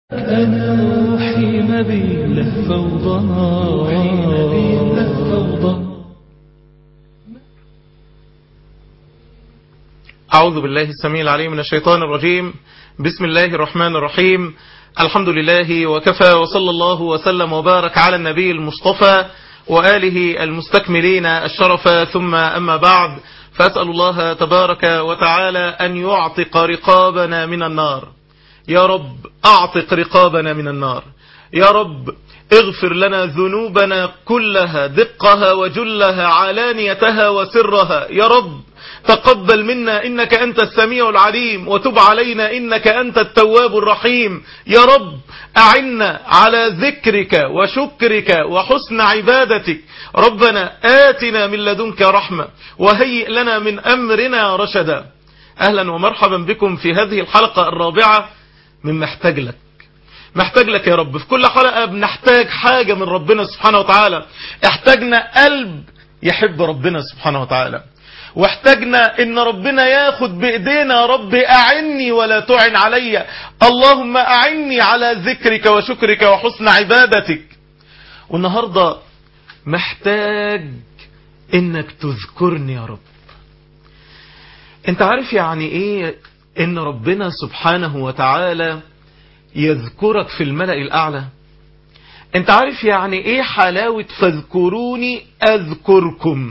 أنا حين بيله فوضى حين بيله فوضى أعوذ بالله السميع العليم من الشيطان الرجيم بسم الله الرحمن الرحيم الحمد لله وكفى وصلى الله وسلم وبارك على النبي المصطفى وآله المستكملين الشرف ثم أما بعد فأسأل الله تبارك وتعالى أن يعتق رقابنا من النار يا رب أعتق رقابنا من النار يا رب اغفر لنا ذنوبنا كلها دقها وجلها علانيتها وسرها يا رب تقبل منا إنك أنت السميع العليم وتب علينا إنك أنت التواب الرحيم يا رب أعنا على ذكرك وشكرك وحسن عبادتك ربنا آتنا من لدنك رحمة وهيئ لنا من أمرنا رشدا أهلا ومرحبا بكم في هذه الحلقة الرابعة من محتاج لك محتاج لك يا رب في كل حلقة بنحتاج حاجة من ربنا سبحانه وتعالى احتاجنا قلب يحب ربنا سبحانه وتعالى واحتاجنا ان ربنا ياخد بايدينا يا رب اعني ولا تعن علي اللهم اعني على ذكرك وشكرك وحسن عبادتك والنهاردة محتاج انك تذكرني يا رب انت عارف يعني ايه ان ربنا سبحانه وتعالى يذكرك في الملأ الاعلى انت عارف يعني ايه حلاوة فاذكروني اذكركم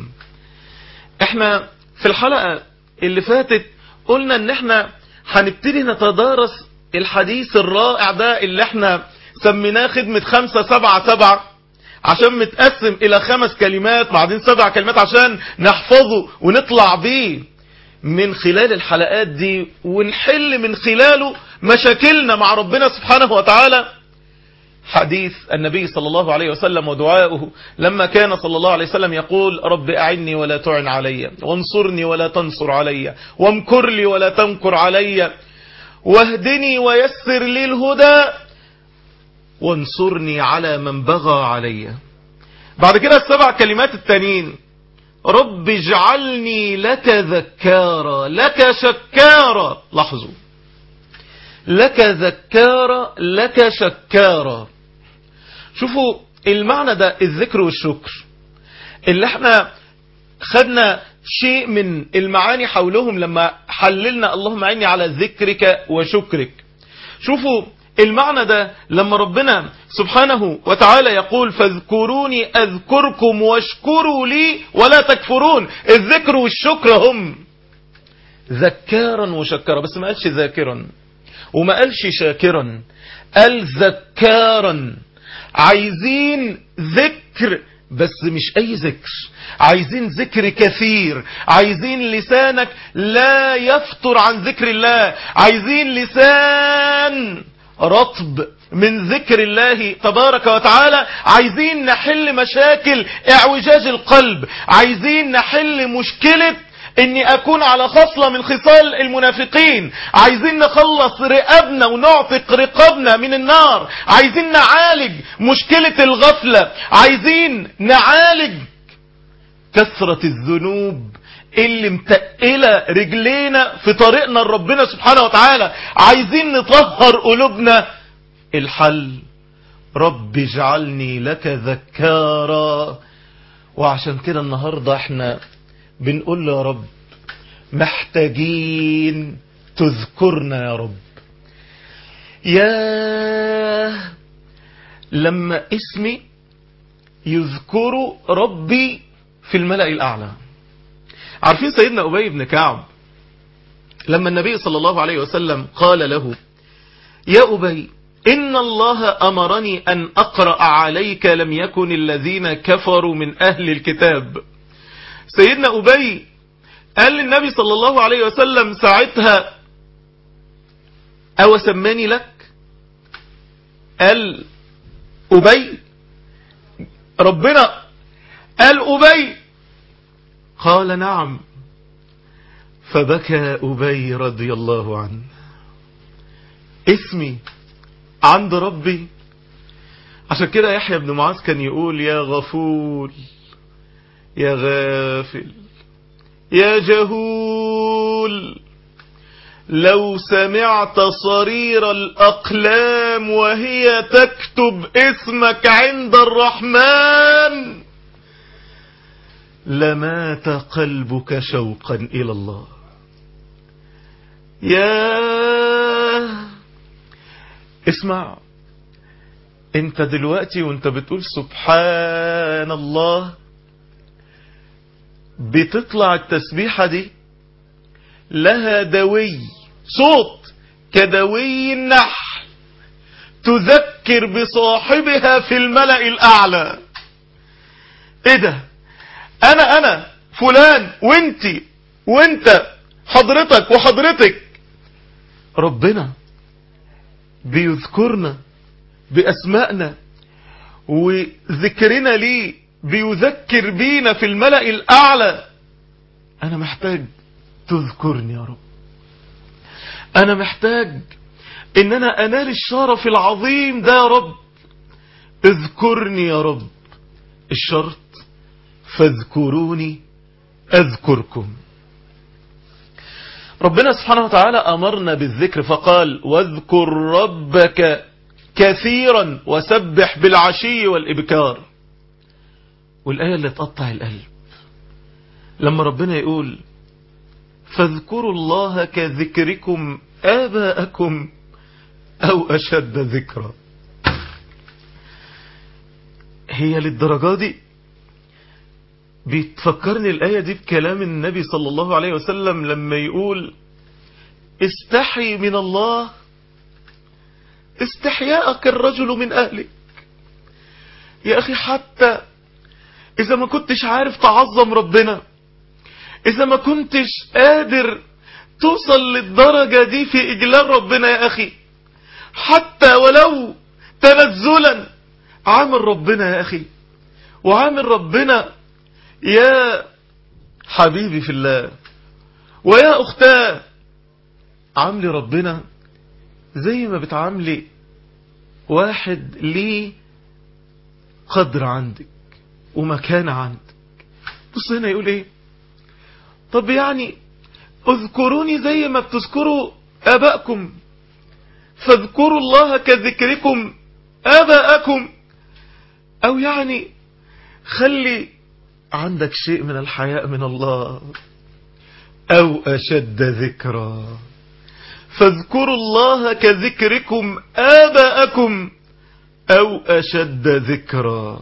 احنا في الحلقة اللي فاتت قلنا ان احنا هنبتدي نتدارس الحديث الرائع ده اللي احنا سميناه خدمة خمسة سبعة سبعة عشان متقسم الى خمس كلمات بعدين سبع كلمات عشان نحفظه ونطلع بيه من خلال الحلقات دي ونحل من خلاله مشاكلنا مع ربنا سبحانه وتعالى حديث النبي صلى الله عليه وسلم ودعاؤه لما كان صلى الله عليه وسلم يقول رب أعني ولا تعن علي وانصرني ولا تنصر علي وامكر لي ولا تمكر علي واهدني ويسر لي الهدى وانصرني على من بغى علي بعد كده السبع كلمات التانيين رب اجعلني لك ذكارا لك شكارا لاحظوا لك ذكارا لك شكارا شوفوا المعنى ده الذكر والشكر اللي احنا خدنا شيء من المعاني حولهم لما حللنا اللهم عيني على ذكرك وشكرك شوفوا المعنى ده لما ربنا سبحانه وتعالى يقول فاذكروني أذكركم واشكروا لي ولا تكفرون الذكر والشكر هم ذكارا وشكرا بس ما قالش ذاكرا وما قالش شاكرا قال ذكارا عايزين ذكر بس مش اي ذكر عايزين ذكر كثير عايزين لسانك لا يفتر عن ذكر الله عايزين لسان رطب من ذكر الله تبارك وتعالى عايزين نحل مشاكل اعوجاج القلب عايزين نحل مشكلة اني اكون على خصلة من خصال المنافقين عايزين نخلص رقابنا ونعتق رقابنا من النار عايزين نعالج مشكلة الغفلة عايزين نعالج كثرة الذنوب اللي متقلة رجلينا في طريقنا لربنا سبحانه وتعالى عايزين نطهر قلوبنا الحل رب اجعلني لك ذكارا وعشان كده النهاردة احنا بنقول له يا رب محتاجين تذكرنا يا رب يا لما اسمي يذكر ربي في الملأ الأعلى عارفين سيدنا أبي بن كعب لما النبي صلى الله عليه وسلم قال له يا أبي إن الله أمرني أن أقرأ عليك لم يكن الذين كفروا من أهل الكتاب سيدنا أبي قال للنبي صلى الله عليه وسلم ساعتها أو سماني لك قال أبي ربنا قال أبي قال نعم فبكى أبي رضي الله عنه اسمي عند ربي عشان كده يحيى بن معاذ كان يقول يا غفول يا غافل يا جهول لو سمعت صرير الأقلام وهي تكتب اسمك عند الرحمن لمات قلبك شوقا إلى الله يا اسمع انت دلوقتي وانت بتقول سبحان الله بتطلع التسبيحة دي لها دوي صوت كدوي النحل تذكر بصاحبها في الملأ الأعلى ايه ده انا انا فلان وانتي وانت حضرتك وحضرتك ربنا بيذكرنا بأسمائنا وذكرنا ليه بيذكر بينا في الملأ الأعلى أنا محتاج تذكرني يا رب أنا محتاج إن أنا أنال الشرف العظيم ده يا رب اذكرني يا رب الشرط فاذكروني أذكركم ربنا سبحانه وتعالى أمرنا بالذكر فقال واذكر ربك كثيرا وسبح بالعشي والإبكار والآية اللي تقطع القلب لما ربنا يقول فاذكروا الله كذكركم آباءكم أو أشد ذكرا هي للدرجة دي بتفكرني الآية دي بكلام النبي صلى الله عليه وسلم لما يقول استحي من الله استحياءك الرجل من أهلك يا أخي حتى إذا ما كنتش عارف تعظم ربنا إذا ما كنتش قادر توصل للدرجة دي في إجلال ربنا يا أخي حتى ولو تنزلا عامل ربنا يا أخي وعامل ربنا يا حبيبي في الله ويا أختاه عاملي ربنا زي ما بتعاملي واحد ليه قدر عندك ومكان عندك بص هنا يقول ايه طب يعني اذكروني زي ما بتذكروا ابائكم فاذكروا الله كذكركم اباءكم او يعني خلي عندك شيء من الحياء من الله او اشد ذكرا فاذكروا الله كذكركم آباءكم أو أشد ذكرا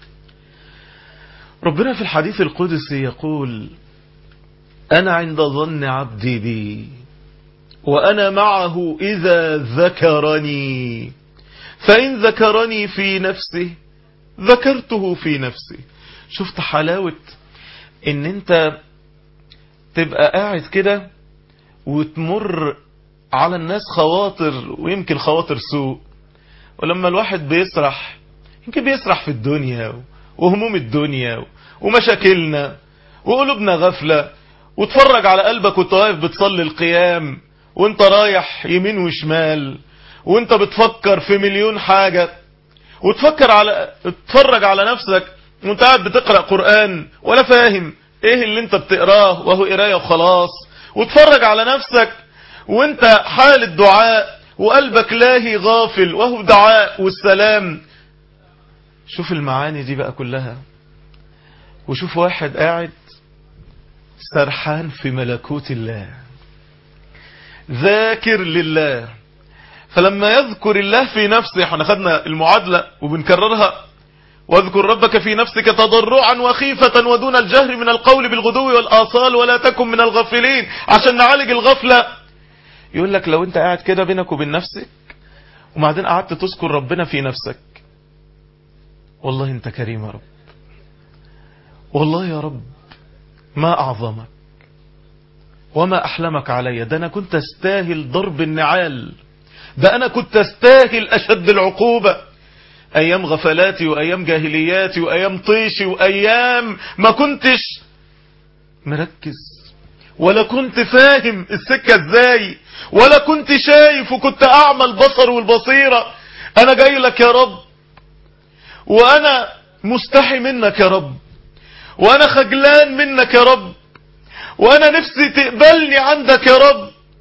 ربنا في الحديث القدسي يقول أنا عند ظن عبدي بي وأنا معه إذا ذكرني فإن ذكرني في نفسه ذكرته في نفسي شفت حلاوة ان انت تبقى قاعد كده وتمر على الناس خواطر ويمكن خواطر سوء ولما الواحد بيسرح يمكن بيسرح في الدنيا وهموم الدنيا ومشاكلنا وقلوبنا غفلة وتفرج على قلبك وانت واقف بتصلي القيام وانت رايح يمين وشمال وانت بتفكر في مليون حاجة وتفكر على تتفرج على نفسك وانت قاعد بتقرأ قرآن ولا فاهم ايه اللي انت بتقراه وهو قراية وخلاص وتفرج على نفسك وانت حال الدعاء وقلبك لاهي غافل وهو دعاء والسلام شوف المعاني دي بقى كلها وشوف واحد قاعد سرحان في ملكوت الله ذاكر لله فلما يذكر الله في نفسه احنا خدنا المعادلة وبنكررها واذكر ربك في نفسك تضرعا وخيفة ودون الجهر من القول بالغدو والآصال ولا تكن من الغافلين عشان نعالج الغفلة يقول لك لو انت قاعد كده بينك وبين نفسك وبعدين قعدت تذكر ربنا في نفسك والله انت كريم يا رب والله يا رب ما أعظمك وما أحلمك علي ده أنا كنت استاهل ضرب النعال ده أنا كنت استاهل أشد العقوبة أيام غفلاتي وأيام جاهلياتي وأيام طيشي وأيام ما كنتش مركز ولا كنت فاهم السكة ازاي ولا كنت شايف وكنت أعمى البصر والبصيرة أنا جاي لك يا رب وأنا مستحي منك يا رب وأنا خجلان منك يا رب وأنا نفسي تقبلني عندك يا رب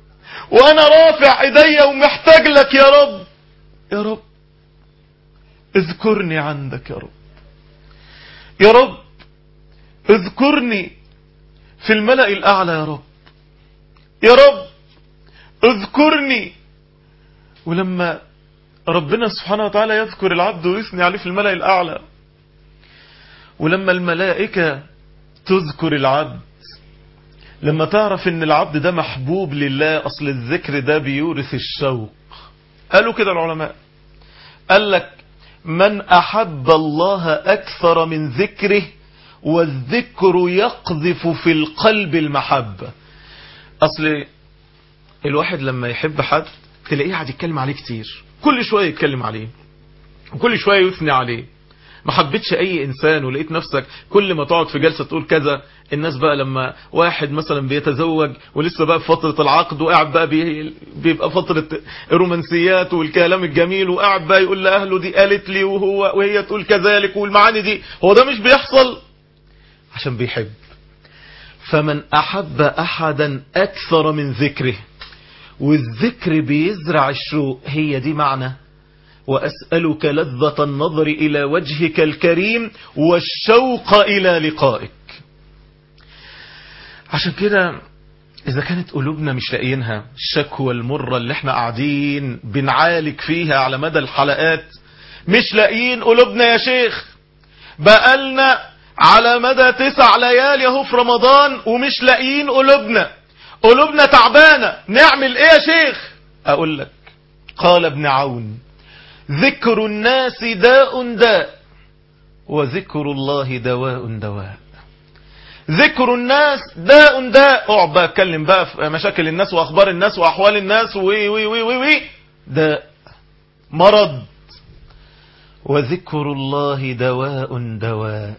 وانا رافع ايديا ومحتاج لك يا رب يا رب اذكرني عندك يا رب يا رب اذكرني في الملأ الاعلى يا رب يا رب اذكرني ولما ربنا سبحانه وتعالى يذكر العبد ويثني عليه في الملأ الأعلى ولما الملائكة تذكر العبد لما تعرف ان العبد ده محبوب لله اصل الذكر ده بيورث الشوق قالوا كده العلماء قال لك من احب الله اكثر من ذكره والذكر يقذف في القلب المحبة اصل الواحد لما يحب حد تلاقيه قاعد يتكلم عليه كتير كل شوية يتكلم عليه وكل شوية يثني عليه ما حبيتش اي انسان ولقيت نفسك كل ما تقعد في جلسة تقول كذا الناس بقى لما واحد مثلا بيتزوج ولسه بقى في فترة العقد وقاعد بقى بي بيبقى فترة الرومانسيات والكلام الجميل وقاعد بقى يقول لأهله دي قالت لي وهو وهي تقول كذلك والمعاني دي هو ده مش بيحصل عشان بيحب فمن أحب أحدا أكثر من ذكره والذكر بيزرع الشوق هي دي معنى وأسألك لذة النظر إلى وجهك الكريم والشوق إلى لقائك عشان كده إذا كانت قلوبنا مش لاقيينها الشكوى المرة اللي احنا قاعدين بنعالج فيها على مدى الحلقات مش لاقيين قلوبنا يا شيخ بقالنا على مدى تسع ليالي اهو في رمضان ومش لاقيين قلوبنا قلوبنا تعبانة نعمل ايه يا شيخ اقول لك قال ابن عون ذكر الناس داء داء وذكر الله دواء دواء ذكر الناس داء داء اقعد بقى اتكلم بقى في مشاكل الناس واخبار الناس واحوال الناس وي وي وي وي, وي داء مرض وذكر الله دواء دواء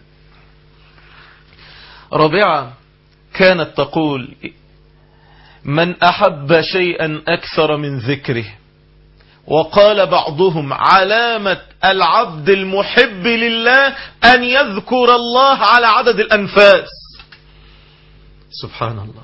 رابعة كانت تقول من أحب شيئا أكثر من ذكره وقال بعضهم علامة العبد المحب لله أن يذكر الله على عدد الأنفاس سبحان الله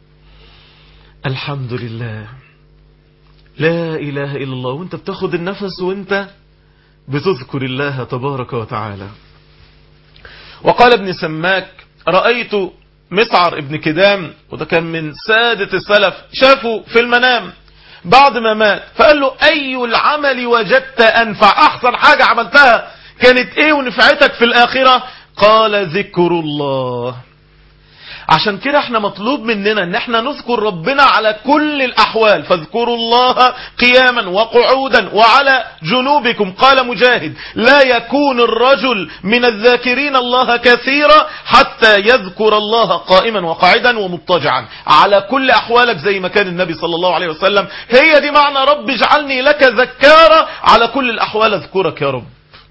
الحمد لله لا إله إلا الله وانت بتاخد النفس وانت بتذكر الله تبارك وتعالى وقال ابن سماك رأيت مسعر ابن كدام وده كان من سادة السلف شافه في المنام بعد ما مات فقال له أي العمل وجدت أنفع أحسن حاجة عملتها كانت إيه ونفعتك في الآخرة قال ذكر الله عشان كده احنا مطلوب مننا ان احنا نذكر ربنا على كل الاحوال فاذكروا الله قياما وقعودا وعلى جنوبكم قال مجاهد لا يكون الرجل من الذاكرين الله كثيرا حتى يذكر الله قائما وقاعدا ومضطجعا على كل احوالك زي ما كان النبي صلى الله عليه وسلم هي دي معنى رب اجعلني لك ذكارا على كل الاحوال اذكرك يا رب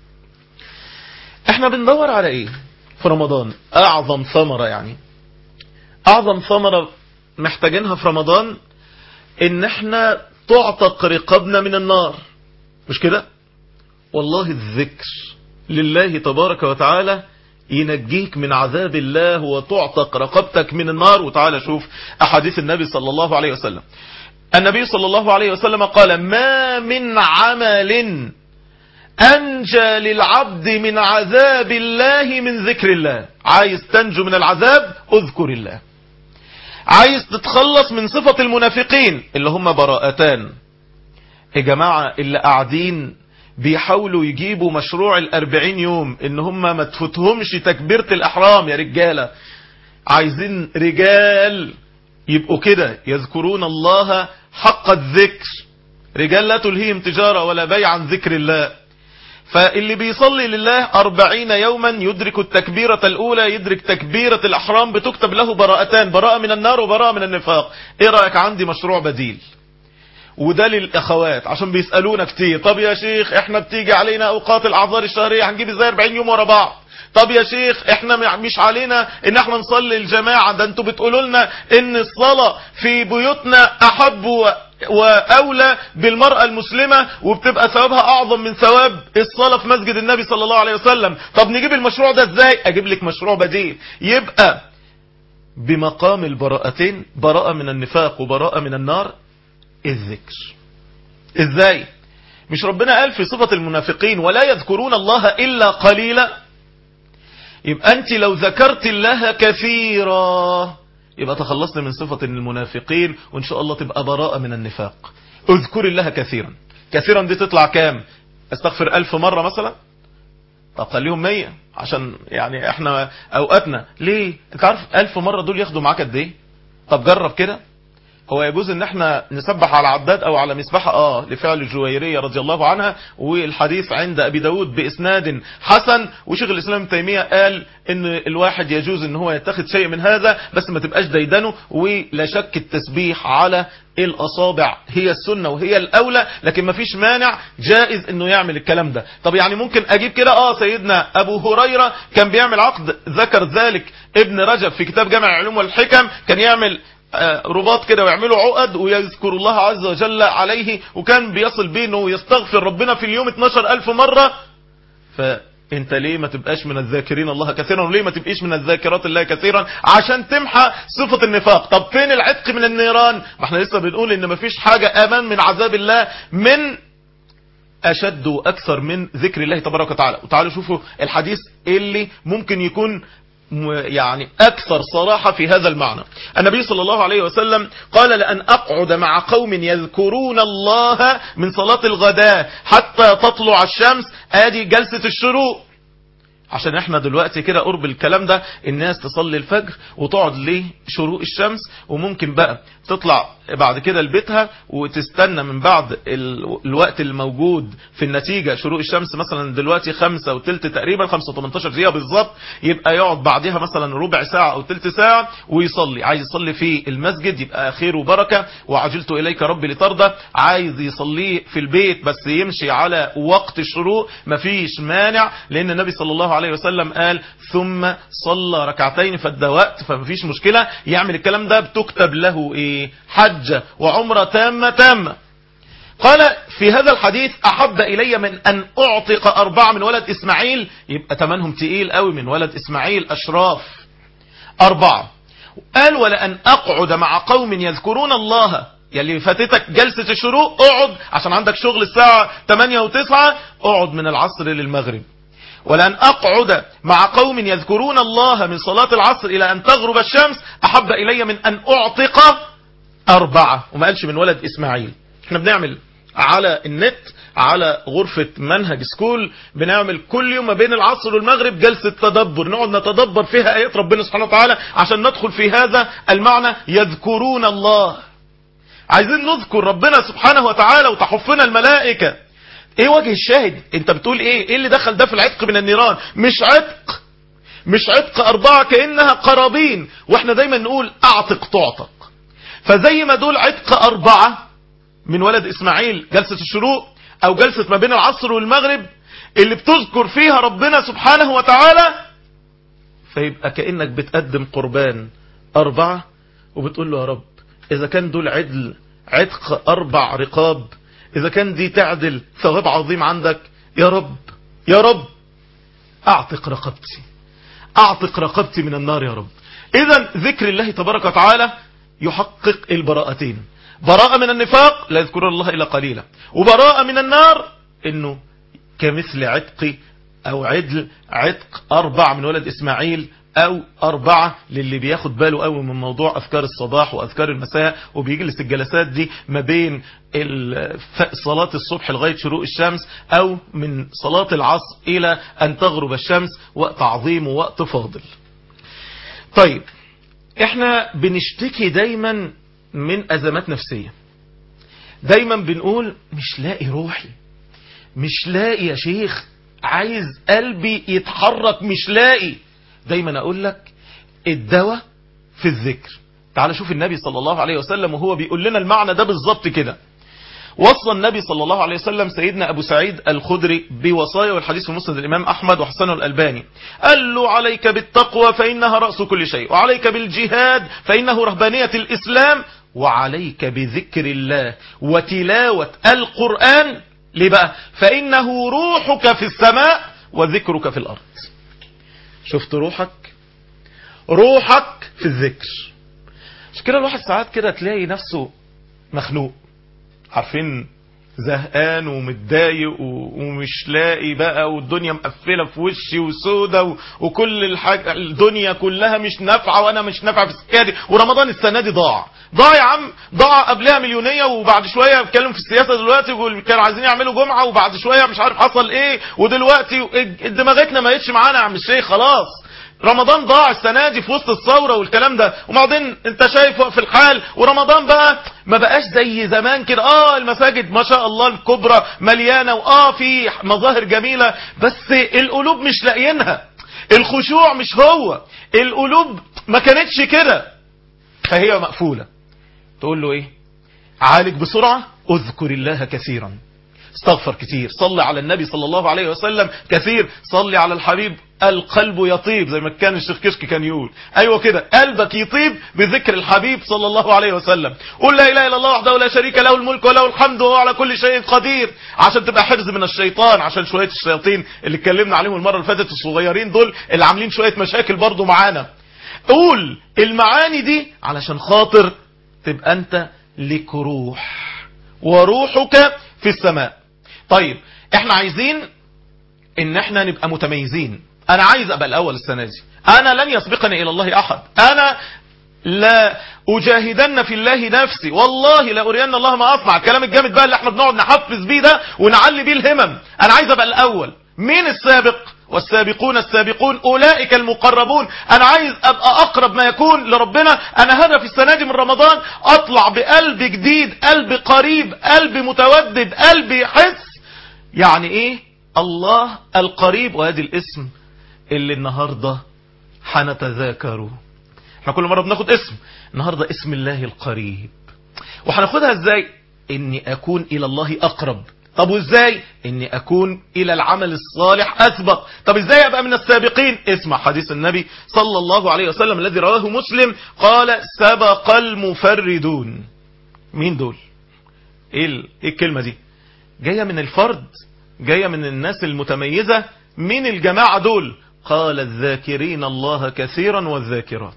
احنا بندور على ايه في رمضان اعظم ثمرة يعني اعظم ثمرة محتاجينها في رمضان ان احنا تعتق رقابنا من النار مش كده والله الذكر لله تبارك وتعالى ينجيك من عذاب الله وتعتق رقبتك من النار وتعالى شوف احاديث النبي صلى الله عليه وسلم النبي صلى الله عليه وسلم قال ما من عمل أنجى للعبد من عذاب الله من ذكر الله عايز تنجو من العذاب اذكر الله عايز تتخلص من صفة المنافقين اللي هم براءتان يا جماعة اللي قاعدين بيحاولوا يجيبوا مشروع الأربعين يوم ان هم ما تفوتهمش تكبيرة الأحرام يا رجالة عايزين رجال يبقوا كده يذكرون الله حق الذكر رجال لا تلهيهم تجارة ولا بيع عن ذكر الله فاللي بيصلي لله أربعين يوما يدرك التكبيرة الأولى يدرك تكبيرة الأحرام بتكتب له براءتان براءة من النار وبراءة من النفاق ايه رأيك عندي مشروع بديل وده للأخوات عشان بيسألونا كتير طب يا شيخ احنا بتيجي علينا أوقات الأعذار الشهرية هنجيب ازاي 40 يوم ورا بعض طب يا شيخ احنا مش علينا ان احنا نصلي الجماعة ده انتوا بتقولوا لنا ان الصلاة في بيوتنا احب واولى بالمرأة المسلمة وبتبقى ثوابها اعظم من ثواب الصلاة في مسجد النبي صلى الله عليه وسلم طب نجيب المشروع ده ازاي اجيب لك مشروع بديل يبقى بمقام البراءتين براءة من النفاق وبراءة من النار الذكر ازاي مش ربنا قال في صفة المنافقين ولا يذكرون الله إلا قليلا يبقى أنت لو ذكرت الله كثيرا يبقى تخلصنا من صفة المنافقين وإن شاء الله تبقى براءة من النفاق اذكر الله كثيرا كثيرا دي تطلع كام استغفر ألف مرة مثلا طب خليهم مية عشان يعني احنا اوقاتنا ليه انت عارف ألف مرة دول ياخدوا معاك قد ايه طب جرب كده هو يجوز ان احنا نسبح على عداد او على مسبحة اه لفعل الجويرية رضي الله عنها والحديث عند ابي داود باسناد حسن وشيخ الاسلام تيمية قال ان الواحد يجوز ان هو يتخذ شيء من هذا بس ما تبقاش ديدنه ولا شك التسبيح على الاصابع هي السنة وهي الاولى لكن ما فيش مانع جائز انه يعمل الكلام ده طب يعني ممكن اجيب كده اه سيدنا ابو هريرة كان بيعمل عقد ذكر ذلك ابن رجب في كتاب جامع العلوم والحكم كان يعمل رباط كده ويعملوا عقد ويذكر الله عز وجل عليه وكان بيصل بينه ويستغفر ربنا في اليوم 12 ألف مرة فانت ليه ما تبقاش من الذاكرين الله كثيرا وليه ما تبقيش من الذاكرات الله كثيرا عشان تمحى صفة النفاق طب فين العتق من النيران ما احنا لسه بنقول ان ما فيش حاجة امان من عذاب الله من اشد واكثر من ذكر الله تبارك وتعالى وتعالوا شوفوا الحديث اللي ممكن يكون يعني أكثر صراحة في هذا المعنى النبي صلى الله عليه وسلم قال لأن أقعد مع قوم يذكرون الله من صلاة الغداء حتى تطلع الشمس آدي جلسة الشروق عشان احنا دلوقتي كده قرب الكلام ده الناس تصلي الفجر وتقعد لشروق الشمس وممكن بقى تطلع بعد كده لبيتها وتستنى من بعد الوقت الموجود في النتيجة شروق الشمس مثلا دلوقتي خمسة وتلت تقريبا خمسة وتمنتاشر دقيقة بالظبط يبقى يقعد بعدها مثلا ربع ساعة او تلت ساعة ويصلي عايز يصلي في المسجد يبقى خير وبركة وعجلت اليك ربي لترضى عايز يصليه في البيت بس يمشي على وقت الشروق مفيش مانع لان النبي صلى الله عليه وسلم قال ثم صلى ركعتين فده وقت فمفيش مشكلة يعمل الكلام ده بتكتب له ايه حجة وعمرة تامة تامة قال في هذا الحديث أحب إلي من أن أعتق أربعة من ولد إسماعيل يبقى تمنهم تقيل قوي من ولد إسماعيل أشراف أربعة قال ولأن أقعد مع قوم يذكرون الله يلي فاتتك جلسة الشروق اقعد عشان عندك شغل الساعة 8 و9 اقعد من العصر للمغرب ولأن أقعد مع قوم يذكرون الله من صلاة العصر إلى أن تغرب الشمس أحب إلي من أن أعتق أربعة وما قالش من ولد إسماعيل احنا بنعمل على النت على غرفة منهج سكول بنعمل كل يوم ما بين العصر والمغرب جلسة تدبر نقعد نتدبر فيها آيات ربنا سبحانه وتعالى عشان ندخل في هذا المعنى يذكرون الله عايزين نذكر ربنا سبحانه وتعالى وتحفنا الملائكة ايه وجه الشاهد انت بتقول ايه ايه اللي دخل ده في العتق من النيران مش عتق مش عتق اربعة كأنها قرابين واحنا دايما نقول اعتق تعتق فزي ما دول عتق اربعة من ولد اسماعيل جلسة الشروق او جلسة ما بين العصر والمغرب اللي بتذكر فيها ربنا سبحانه وتعالى فيبقى كأنك بتقدم قربان اربعة وبتقول له يا رب اذا كان دول عدل عتق اربع رقاب إذا كان دي تعدل ثواب عظيم عندك يا رب يا رب أعتق رقبتي أعتق رقبتي من النار يا رب إذا ذكر الله تبارك وتعالى يحقق البراءتين براءة من النفاق لا يذكر الله إلا قليلا وبراءة من النار إنه كمثل عتق أو عدل عتق أربع من ولد إسماعيل او اربعة للي بياخد باله قوي من موضوع اذكار الصباح واذكار المساء وبيجلس الجلسات دي ما بين صلاة الصبح لغاية شروق الشمس او من صلاة العصر الى ان تغرب الشمس وقت عظيم ووقت فاضل طيب احنا بنشتكي دايما من ازمات نفسية دايما بنقول مش لاقي روحي مش لاقي يا شيخ عايز قلبي يتحرك مش لاقي دايما اقول لك الدواء في الذكر تعال شوف النبي صلى الله عليه وسلم وهو بيقول لنا المعنى ده بالظبط كده وصى النبي صلى الله عليه وسلم سيدنا أبو سعيد الخدري بوصايا والحديث في مسند الإمام أحمد وحسنه الألباني قال له عليك بالتقوى فإنها رأس كل شيء وعليك بالجهاد فإنه رهبانية الإسلام وعليك بذكر الله وتلاوة القرآن ليه بقى فإنه روحك في السماء وذكرك في الأرض شفت روحك روحك في الذكر مش كده الواحد ساعات كده تلاقي نفسه مخنوق عارفين زهقان ومتضايق ومش لاقي بقى والدنيا مقفله في وشي وسودة و... وكل الحاجة الدنيا كلها مش نافعه وانا مش نافعه في سكادي ورمضان السنه دي ضاع ضاع يا عم ضاع قبلها مليونيه وبعد شويه بيتكلم في السياسه دلوقتي كانوا عايزين يعملوا جمعه وبعد شويه مش عارف حصل ايه ودلوقتي دماغتنا ما بقتش معانا يا عم الشيخ خلاص رمضان ضاع السنة دي في وسط الثورة والكلام ده وبعدين انت شايف وقف الحال ورمضان بقى ما بقاش زي زمان كده اه المساجد ما شاء الله الكبرى مليانة واه في مظاهر جميلة بس القلوب مش لاقيينها الخشوع مش هو القلوب ما كانتش كده فهي مقفولة تقول له ايه عالج بسرعة اذكر الله كثيرا استغفر كتير صلي على النبي صلى الله عليه وسلم كثير صلي على الحبيب القلب يطيب زي ما كان الشيخ كشك كان يقول ايوه كده قلبك يطيب بذكر الحبيب صلى الله عليه وسلم قل لا اله الا الله وحده لا شريك له الملك وله الحمد وهو على كل شيء قدير عشان تبقى حرز من الشيطان عشان شويه الشياطين اللي اتكلمنا عليهم المره اللي فاتت الصغيرين دول اللي عاملين شويه مشاكل برضو معانا قول المعاني دي علشان خاطر تبقى انت لك روح وروحك في السماء طيب احنا عايزين ان احنا نبقى متميزين انا عايز ابقى الاول السنة دي انا لن يسبقني الى الله احد انا لا اجاهدن في الله نفسي والله لا ارين الله ما اصنع الكلام الجامد بقى اللي احنا بنقعد نحفز بيه ده ونعلي بيه الهمم انا عايز ابقى الاول مين السابق والسابقون السابقون أولئك المقربون أنا عايز أبقى أقرب ما يكون لربنا أنا هدف السنة دي من رمضان أطلع بقلب جديد قلب قريب قلب متودد قلب يحس يعني إيه الله القريب وهذه الاسم اللي النهاردة حنتذاكره احنا كل مرة بناخد اسم النهاردة اسم الله القريب وهناخدها ازاي اني اكون الى الله اقرب طب وازاي اني اكون الى العمل الصالح اسبق طب ازاي ابقى من السابقين اسمع حديث النبي صلى الله عليه وسلم الذي رواه مسلم قال سبق المفردون مين دول ايه, ال... ايه الكلمة دي جاية من الفرد جاية من الناس المتميزة مين الجماعة دول قال الذاكرين الله كثيرا والذاكرات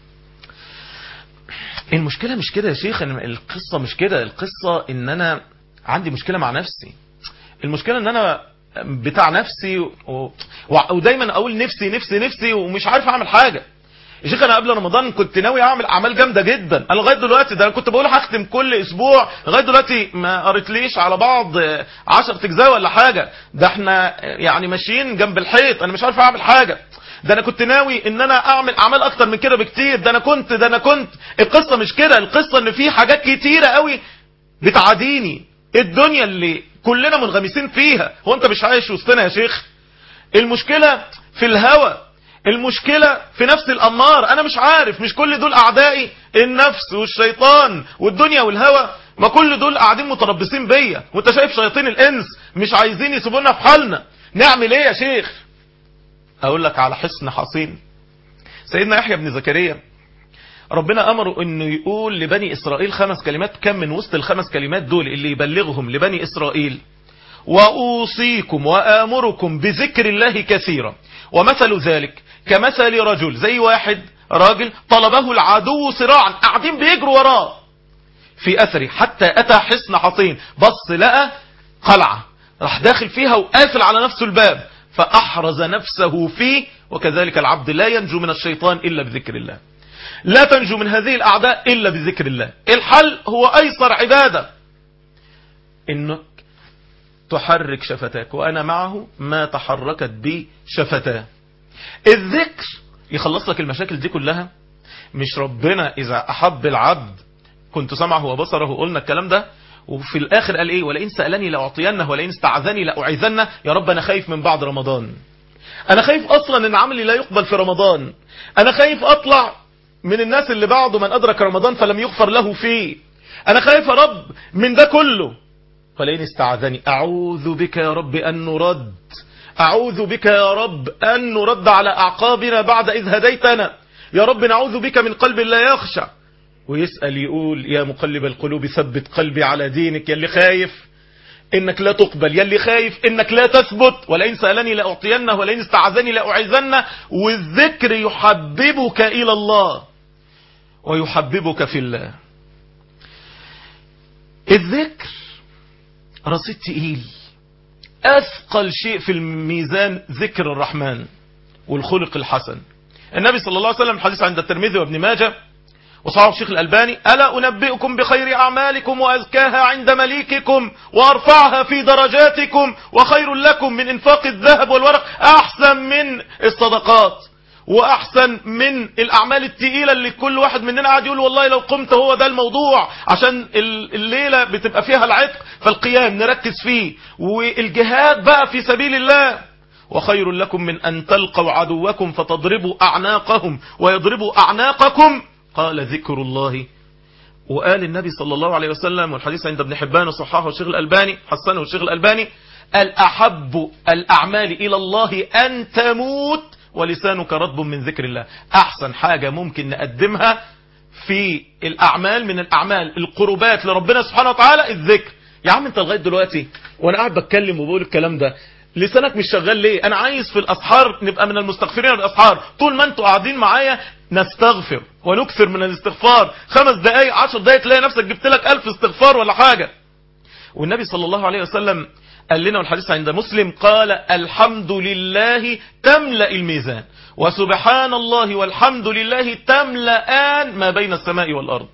المشكلة مش كده يا شيخ القصة مش كده القصة ان انا عندي مشكلة مع نفسي المشكلة ان انا بتاع نفسي و... ودايما اقول نفسي نفسي نفسي ومش عارف اعمل حاجة يا شيخ انا قبل رمضان كنت ناوي اعمل اعمال جامده جدا انا لغايه دلوقتي ده انا كنت بقول هختم كل اسبوع لغايه دلوقتي ما قريتليش على بعض 10 اجزاء ولا حاجه ده احنا يعني ماشيين جنب الحيط انا مش عارف اعمل حاجه ده انا كنت ناوي ان انا اعمل اعمال اكتر من كده بكتير ده انا كنت ده انا كنت القصه مش كده القصه ان في حاجات كتيره قوي بتعاديني الدنيا اللي كلنا منغمسين فيها هو انت مش عايش وسطنا يا شيخ المشكله في الهوى المشكلة في نفس الأمار أنا مش عارف مش كل دول أعدائي النفس والشيطان والدنيا والهوى ما كل دول قاعدين متربصين بيا وانت شايف شياطين الإنس مش عايزين يسيبونا في حالنا نعمل ايه يا شيخ أقول لك على حسن حصين سيدنا يحيى بن زكريا ربنا أمره أنه يقول لبني إسرائيل خمس كلمات كم من وسط الخمس كلمات دول اللي يبلغهم لبني إسرائيل وأوصيكم وآمركم بذكر الله كثيرا ومثل ذلك كمثل رجل زي واحد راجل طلبه العدو صراعا قاعدين بيجروا وراه في أثره حتى أتى حصن حصين بص لقى قلعة راح داخل فيها وقافل على نفسه الباب فأحرز نفسه فيه وكذلك العبد لا ينجو من الشيطان إلا بذكر الله لا تنجو من هذه الأعداء إلا بذكر الله الحل هو أيسر عبادة إنك تحرك شفتاك وأنا معه ما تحركت بي شفتاه الذكر يخلص لك المشاكل دي كلها مش ربنا إذا أحب العبد كنت سمعه وبصره قلنا الكلام ده وفي الآخر قال إيه ولئن سألني لأعطينه ولئن استعذني لأعيذنه يا رب أنا خايف من بعد رمضان أنا خايف أصلا إن عملي لا يقبل في رمضان أنا خايف أطلع من الناس اللي بعده من أدرك رمضان فلم يغفر له فيه أنا خايف يا رب من ده كله ولئن استعذني أعوذ بك يا رب أن نرد أعوذ بك يا رب أن نرد على أعقابنا بعد إذ هديتنا يا رب نعوذ بك من قلب لا يخشع ويسأل يقول يا مقلب القلوب ثبت قلبي على دينك يلي خايف إنك لا تقبل يلي خايف إنك لا تثبت ولئن سألني لأعطينه ولئن استعذني لأعيذنه والذكر يحببك إلى الله ويحببك في الله الذكر رصيد تقيل أثقل شيء في الميزان ذكر الرحمن والخلق الحسن النبي صلى الله عليه وسلم الحديث عند الترمذي وابن ماجه وصحاب الشيخ الألباني ألا أنبئكم بخير أعمالكم وأزكاها عند مليككم وأرفعها في درجاتكم وخير لكم من إنفاق الذهب والورق أحسن من الصدقات وأحسن من الأعمال التقيلة اللي كل واحد مننا قاعد يقول والله لو قمت هو ده الموضوع عشان الليلة بتبقى فيها العتق فالقيام نركز فيه والجهاد بقى في سبيل الله وخير لكم من أن تلقوا عدوكم فتضربوا أعناقهم ويضربوا أعناقكم قال ذكر الله وقال النبي صلى الله عليه وسلم والحديث عند ابن حبان وصححه الشيخ الألباني حسنه الشيخ الألباني الأحب الأعمال إلى الله أن تموت ولسانك رطب من ذكر الله أحسن حاجة ممكن نقدمها في الأعمال من الأعمال القربات لربنا سبحانه وتعالى الذكر يا عم انت لغاية دلوقتي وانا قاعد بتكلم وبقول الكلام ده لسانك مش شغال ليه انا عايز في الاسحار نبقى من المستغفرين بالاسحار طول ما انتوا قاعدين معايا نستغفر ونكثر من الاستغفار خمس دقايق عشر دقايق تلاقي نفسك جبت لك الف استغفار ولا حاجة والنبي صلى الله عليه وسلم قال لنا والحديث عند مسلم قال الحمد لله تملأ الميزان وسبحان الله والحمد لله تملأان ما بين السماء والأرض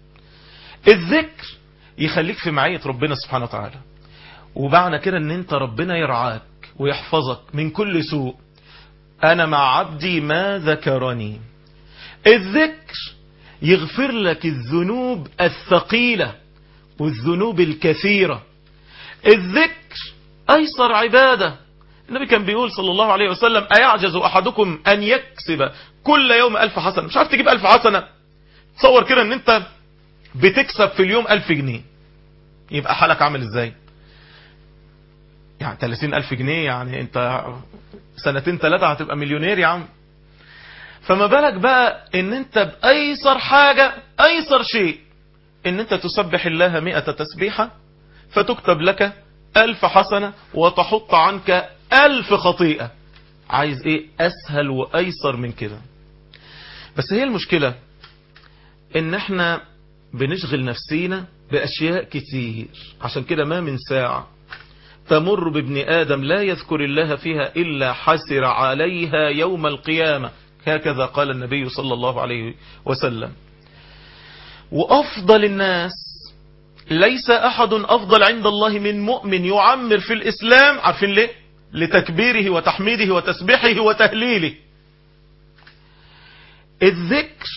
الذكر يخليك في معية ربنا سبحانه وتعالى ومعنى كده ان انت ربنا يرعاك ويحفظك من كل سوء انا مع عبدي ما ذكرني الذكر يغفر لك الذنوب الثقيلة والذنوب الكثيرة الذكر ايسر عبادة النبي كان بيقول صلى الله عليه وسلم ايعجز احدكم ان يكسب كل يوم الف حسنة مش عارف تجيب الف حسنة تصور كده ان انت بتكسب في اليوم الف جنيه يبقى حالك عامل ازاي يعني 30 ألف جنيه يعني انت سنتين ثلاثة هتبقى مليونير يا عم فما بالك بقى ان انت بأيسر حاجة أيسر شيء ان انت تسبح الله مئة تسبيحة فتكتب لك ألف حسنة وتحط عنك ألف خطيئة عايز ايه أسهل وأيسر من كده بس هي المشكلة ان احنا بنشغل نفسينا بأشياء كتير عشان كده ما من ساعة تمر بابن آدم لا يذكر الله فيها إلا حسر عليها يوم القيامة هكذا قال النبي صلى الله عليه وسلم وأفضل الناس ليس أحد أفضل عند الله من مؤمن يعمر في الإسلام عارفين ليه لتكبيره وتحميده وتسبيحه وتهليله الذكر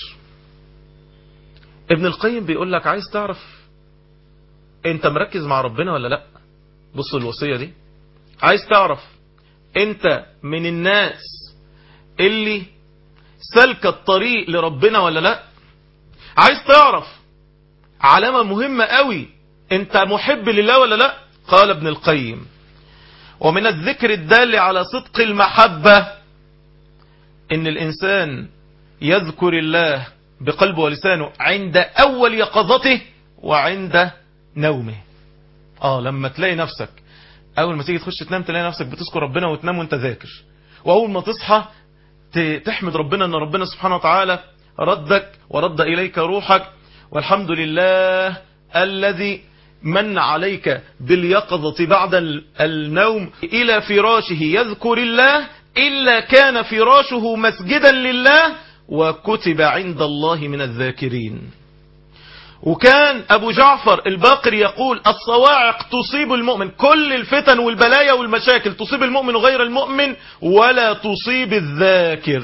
ابن القيم بيقول لك عايز تعرف انت مركز مع ربنا ولا لا بص الوصية دي عايز تعرف انت من الناس اللي سلك الطريق لربنا ولا لا عايز تعرف علامة مهمة قوي انت محب لله ولا لا قال ابن القيم ومن الذكر الدال على صدق المحبة ان الانسان يذكر الله بقلبه ولسانه عند اول يقظته وعند نومه اه لما تلاقي نفسك اول ما تيجي تخش تنام تلاقي نفسك بتذكر ربنا وتنام وانت ذاكر واول ما تصحى تحمد ربنا ان ربنا سبحانه وتعالى ردك ورد اليك روحك والحمد لله الذي من عليك باليقظة بعد النوم الى فراشه يذكر الله الا كان فراشه مسجدا لله وكتب عند الله من الذاكرين وكان أبو جعفر الباقر يقول الصواعق تصيب المؤمن كل الفتن والبلايا والمشاكل تصيب المؤمن وغير المؤمن ولا تصيب الذاكر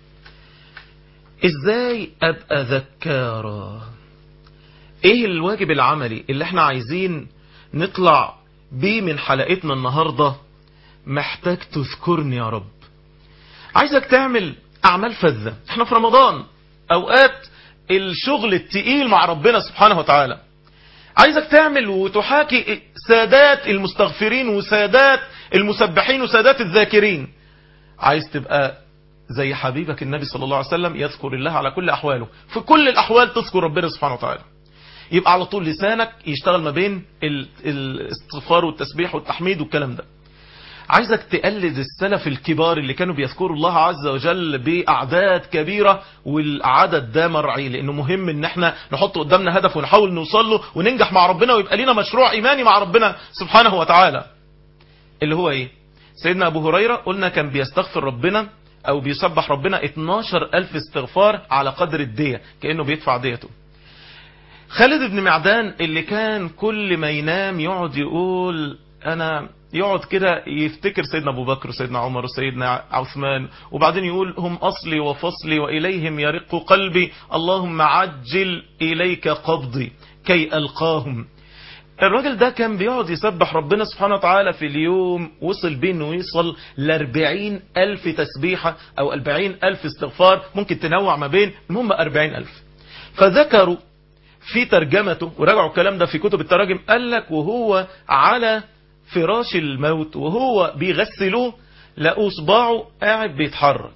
ازاي ابقى ذكارا ايه الواجب العملي اللي احنا عايزين نطلع بيه من حلقتنا النهاردة محتاج تذكرني يا رب عايزك تعمل اعمال فذة احنا في رمضان اوقات الشغل التقيل مع ربنا سبحانه وتعالى عايزك تعمل وتحاكي سادات المستغفرين وسادات المسبحين وسادات الذاكرين عايز تبقى زي حبيبك النبي صلى الله عليه وسلم يذكر الله على كل أحواله في كل الأحوال تذكر ربنا سبحانه وتعالى يبقى على طول لسانك يشتغل ما بين الاستغفار والتسبيح والتحميد والكلام ده عايزك تقلد السلف الكبار اللي كانوا بيذكروا الله عز وجل بأعداد كبيرة والعدد ده مرعي لأنه مهم ان احنا نحط قدامنا هدف ونحاول نوصل له وننجح مع ربنا ويبقى لنا مشروع إيماني مع ربنا سبحانه وتعالى اللي هو ايه سيدنا أبو هريرة قلنا كان بيستغفر ربنا أو بيسبح ربنا 12 ألف استغفار على قدر الدية كأنه بيدفع ديته خالد بن معدان اللي كان كل ما ينام يقعد يقول أنا يقعد كده يفتكر سيدنا أبو بكر وسيدنا عمر وسيدنا عثمان وبعدين يقول هم أصلي وفصلي وإليهم يرق قلبي اللهم عجل إليك قبضي كي ألقاهم الراجل ده كان بيقعد يسبح ربنا سبحانه وتعالى في اليوم وصل بينه يوصل لأربعين ألف تسبيحة أو أربعين ألف استغفار ممكن تنوع ما بين المهم أربعين ألف فذكروا في ترجمته وراجعوا الكلام ده في كتب التراجم قال لك وهو على فراش الموت وهو بيغسلوه لقوا صباعه قاعد بيتحرك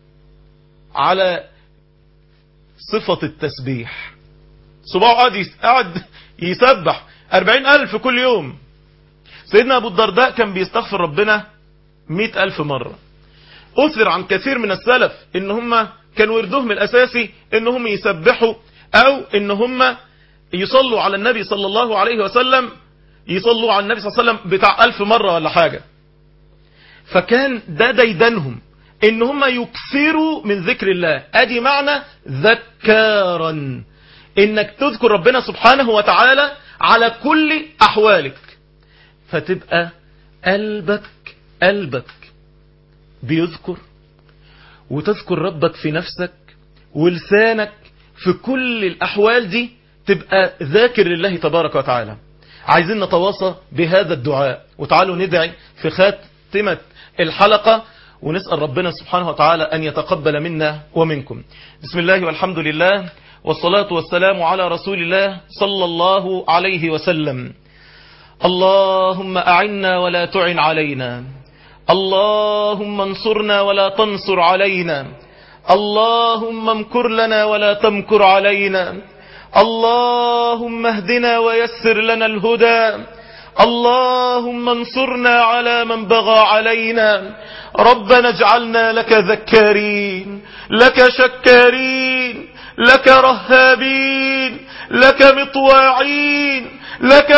على صفة التسبيح صباعه قاعد قاعد يسبح أربعين ألف كل يوم سيدنا أبو الدرداء كان بيستغفر ربنا مئة ألف مرة أثر عن كثير من السلف إن هم كان وردهم الأساسي إن هم يسبحوا أو إن هم يصلوا على النبي صلى الله عليه وسلم يصلوا على النبي صلى الله عليه وسلم بتاع ألف مرة ولا حاجة فكان ده ديدنهم إن هم يكثروا من ذكر الله أدي معنى ذكارا إنك تذكر ربنا سبحانه وتعالى على كل أحوالك فتبقى قلبك قلبك بيذكر وتذكر ربك في نفسك ولسانك في كل الأحوال دي تبقى ذاكر لله تبارك وتعالى عايزين نتواصى بهذا الدعاء وتعالوا ندعي في خاتمة الحلقة ونسأل ربنا سبحانه وتعالى أن يتقبل منا ومنكم بسم الله والحمد لله والصلاة والسلام على رسول الله صلى الله عليه وسلم اللهم أعنا ولا تعن علينا اللهم انصرنا ولا تنصر علينا اللهم امكر لنا ولا تمكر علينا اللهم اهدنا ويسر لنا الهدى اللهم انصرنا على من بغى علينا ربنا اجعلنا لك ذكارين لك شكارين لك رهابين لك مطواعين لك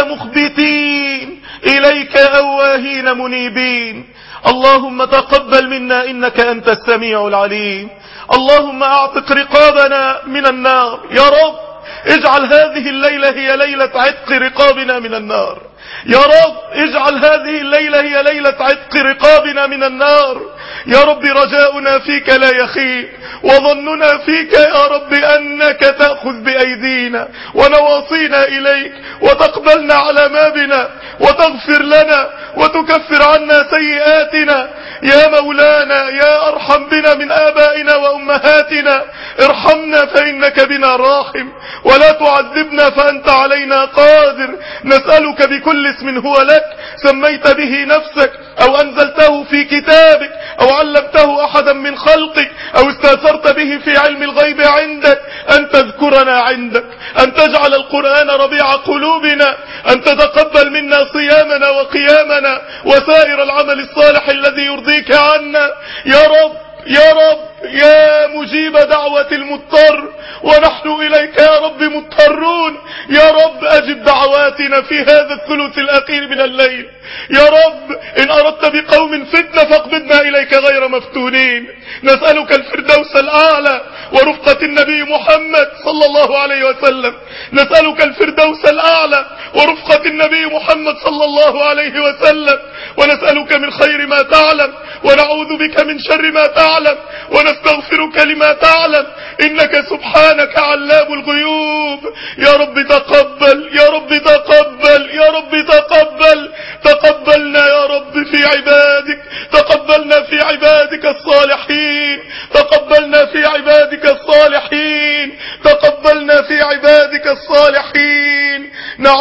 مخبتين إليك أواهين منيبين اللهم تقبل منا إنك أنت السميع العليم اللهم أعتق رقابنا من النار يا رب اجعل هذه الليلة هي ليلة عتق رقابنا من النار يا رب اجعل هذه الليلة هي ليلة عتق رقابنا من النار يا رب رجاؤنا فيك لا يخيب وظننا فيك يا رب أنك تأخذ بأيدينا ونواصينا إليك وتقبلنا على ما بنا وتغفر لنا وتكفر عنا سيئاتنا يا مولانا يا أرحم بنا من آبائنا وأمهاتنا ارحمنا فإنك بنا راحم ولا تعذبنا فأنت علينا قادر نسألك بكل اسم هو لك سميت به نفسك أو أنزلته في كتابك أو علمته أحدا من خلقك أو استاثرت به في علم الغيب عندك أن تذكرنا عندك أن تجعل القرآن ربيع قلوبنا أن تتقبل منا صيامنا وقيامنا وسائر العمل الصالح الذي يرضيك عنا يا رب يا رب يا مجيب دعوة المضطر ونحن إليك يا رب مضطرون يا رب أجب دعواتنا في هذا الثلث الأخير من الليل يا رب إن أردت بقوم فتنة فاقبضنا إليك غير مفتونين نسألك الفردوس الأعلى ورفقة النبي محمد صلى الله عليه وسلم نسألك الفردوس الأعلى ورفقة النبي محمد صلى الله عليه وسلم ونسألك من خير ما تعلم ونعوذ بك من شر ما تعلم ونستغفرك لما تعلم إنك سبحانك علام الغيوب يا رب تقبل يا رب تقبل يا رب تقبل تقبلنا يا رب في عبادك تقبلنا في عبادك الصالحين تقبلنا في عبادك الصالحين تقبلنا في عبادك الصالحين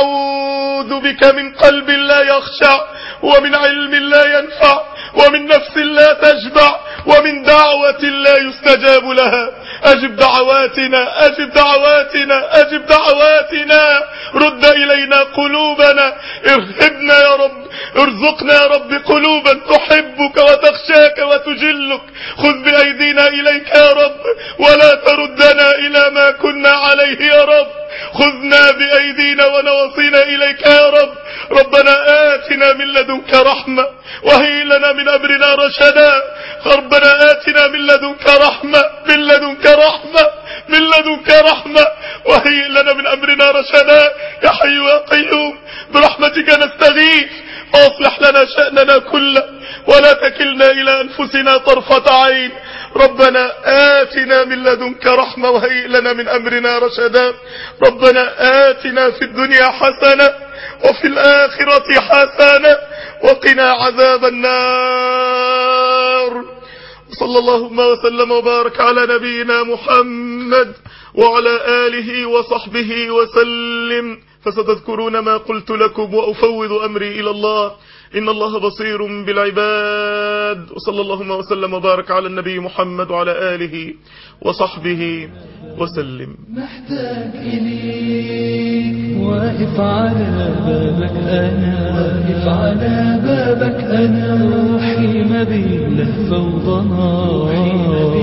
نعوذ بك من قلب لا يخشع ومن علم لا ينفع ومن نفس لا تشبع ومن دعوة لا يستجاب لها أجب دعواتنا أجب دعواتنا أجب دعواتنا رد إلينا قلوبنا ارهبنا يا رب ارزقنا يا رب قلوبا تحبك وتخشاك وتجلك خذ بأيدينا إليك يا رب ولا تردنا إلى ما كنا عليه يا رب خذنا بأيدينا ونواصينا إليك يا رب ربنا آتنا من لدنك رحمة وهي لنا من أمرنا رشدا ربنا آتنا من لدنك رحمة من لدنك رحمة من لدنك رحمة وهي لنا من أمرنا رشدا يا حي يا قيوم برحمتك نستغيث أصلح لنا شأننا كله ولا تكلنا إلى أنفسنا طرفة عين ربنا آتنا من لدنك رحمة وهيئ لنا من أمرنا رشدا ربنا آتنا في الدنيا حسنة وفي الآخرة حسنة وقنا عذاب النار صلى اللهم وسلم وبارك على نبينا محمد وعلى آله وصحبه وسلم فستذكرون ما قلت لكم وأفوض أمري إلى الله إن الله بصير بالعباد وصلى اللهم وسلم وبارك على النبي محمد وعلى آله وصحبه وسلم محتاج إليك واقف على بابك أنا واقف على بابك أنا روحي ما بين لهفة وضنا